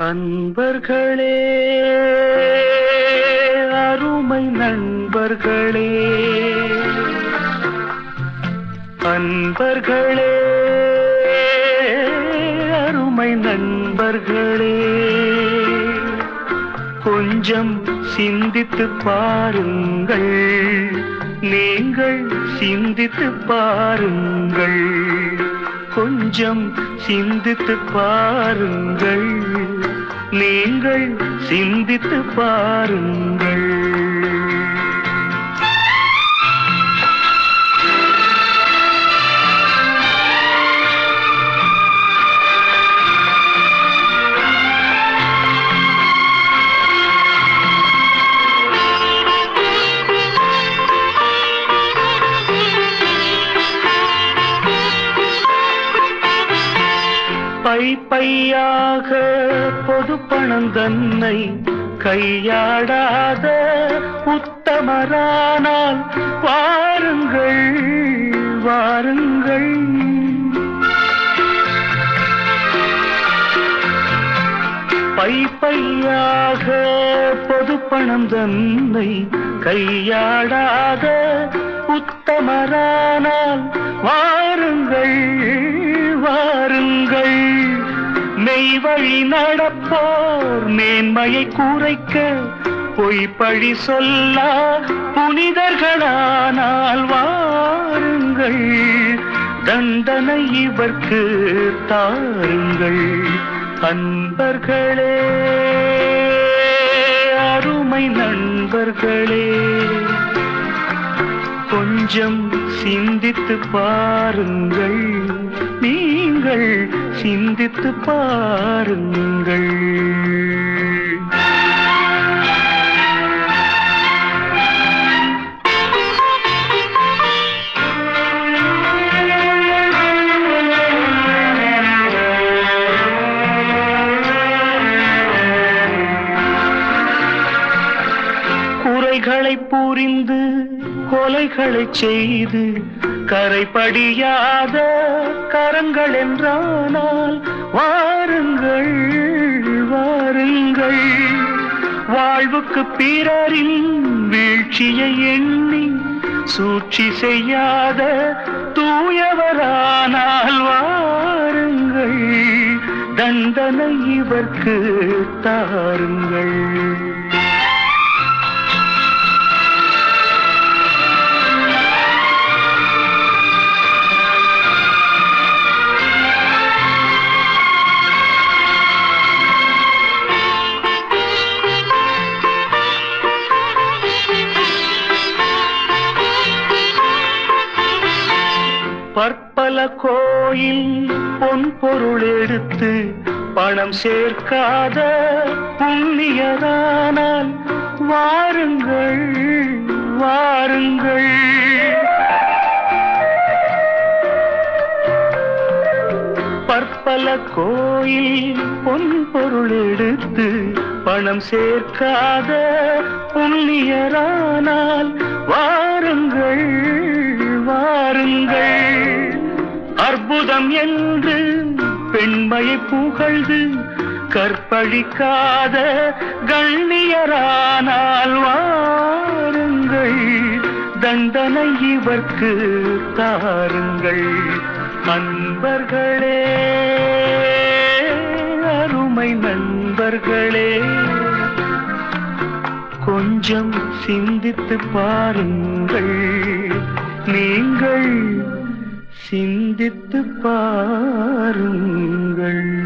அன்பர்களே அருமை நண்பர்களே அன்பர்களே அருமை நண்பர்களே கொஞ்சம் சிந்தித்து பாருங்கள் நீங்கள் சிந்தித்து பாருங்கள் கொஞ்சம் சிந்தித்து பாருங்கள் நீங்கள் சிந்தித்து பாருங்கள் பை பையாக பொது பணம் தன்னை கையாடாத உத்தமரானால் வாருங்கள் வாருங்கள் பை பையாக பொது பணம் தன்னை கையாடாத உத்தமரானால் வாருங்கள் வாருங்கள் மெய் வழி நடப்போர் மேன்மையை குறைக்க பொய் பழி சொல்லா புனிதர்களானால் வாருங்கள் தண்டனை இவர்க்கு தாருங்கள் அன்பர்களே அருமை நண்பர்களே கொஞ்சம் சிந்தித்து பாருங்கள் நீங்கள் சிந்தித்து பாருங்கள் குறைகளை புரிந்து கொலைகளை செய்து கரைபடியாத கரங்கள் என்றானால் வாருங்கள் வாருங்கள் வாழ்வுக்கு பிறரின் வீழ்ச்சியை எண்ணி சூழ்ச்சி செய்யாத தூயவரானால் வாருங்கள் தண்டனை இவர்க்கு தாருங்கள் பற்பல கோயில் பொன் பொருள் எடுத்து பணம் சேர்க்காத புண்ணியரானால் வாருங்கள் வாருங்கள் பற்பல கோயில் பொன் பொருள் எடுத்து பணம் சேர்க்காத புண்ணியரானால் வாருங்கள் வாருங்கள் அற்புதம் என்று பெண்மையை புகழ்ந்து கற்பழிக்காத கண்ணியரானால் வாருங்கள் தண்டனை இவர்க்கு தாருங்கள் அன்பர்களே அருமை நண்பர்களே கொஞ்சம் சிந்தித்து பாருங்கள் நீங்கள் சிந்தித்து பாருங்கள்